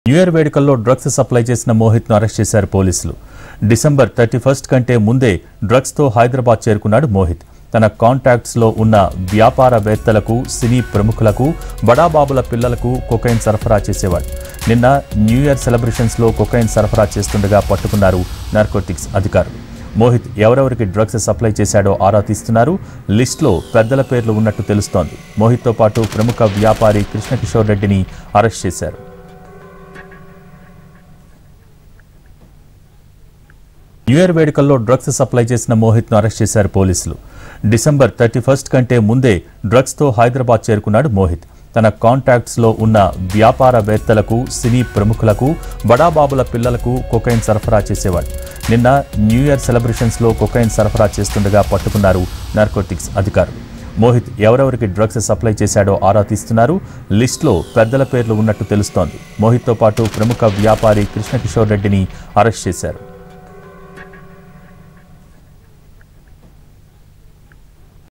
new year వేడుకల్లో drugs supply చేసిన మోహిత్ను అరెస్ట్ చేశారు పోలీసులు డిసెంబర్ థర్టీ ఫస్ట్ కంటే ముందే డ్రగ్స్తో హైదరాబాద్ చేరుకున్నాడు మోహిత్ తన కాంటాక్ట్స్లో ఉన్న వ్యాపారవేత్తలకు సినీ ప్రముఖులకు బడాబాబుల పిల్లలకు కొకైన్ సరఫరా చేసేవాడు నిన్న న్యూ ఇయర్ సెలబ్రేషన్స్లో కొకైన్ సరఫరా చేస్తుండగా పట్టుకున్నారు నార్కోటిక్స్ అధికారులు మోహిత్ ఎవరెవరికి డ్రగ్స్ సప్లై చేశాడో ఆరా తీస్తున్నారు లిస్టులో పెద్దల పేర్లు ఉన్నట్టు తెలుస్తోంది మోహిత్తో పాటు ప్రముఖ వ్యాపారి కృష్ణకిషోర్ రెడ్డిని అరెస్ట్ చేశారు న్యూ ఇయర్ వేడుకల్లో డ్రగ్స్ సప్లై చేసిన మోహిత్ను అరెస్ట్ చేశారు పోలీసులు డిసెంబర్ థర్టీ ఫస్ట్ కంటే ముందే డ్రగ్స్తో హైదరాబాద్ చేరుకున్నాడు మోహిత్ తన కాంటాక్ట్స్లో ఉన్న వ్యాపారవేత్తలకు సినీ ప్రముఖులకు బడాబాబుల పిల్లలకు కొకైన్ సరఫరా చేసేవాడు నిన్న న్యూ ఇయర్ సెలబ్రేషన్స్లో కొకైన్ సరఫరా చేస్తుండగా పట్టుకున్నారు నార్కోటిక్స్ అధికారులు మోహిత్ ఎవరెవరికి డ్రగ్స్ సప్లై చేశాడో ఆరా తీస్తున్నారు లిస్టులో పెద్దల పేర్లు ఉన్నట్టు తెలుస్తోంది మోహిత్తో పాటు ప్రముఖ వ్యాపారి కృష్ణకిషోర్ రెడ్డిని అరెస్ట్ చేశారు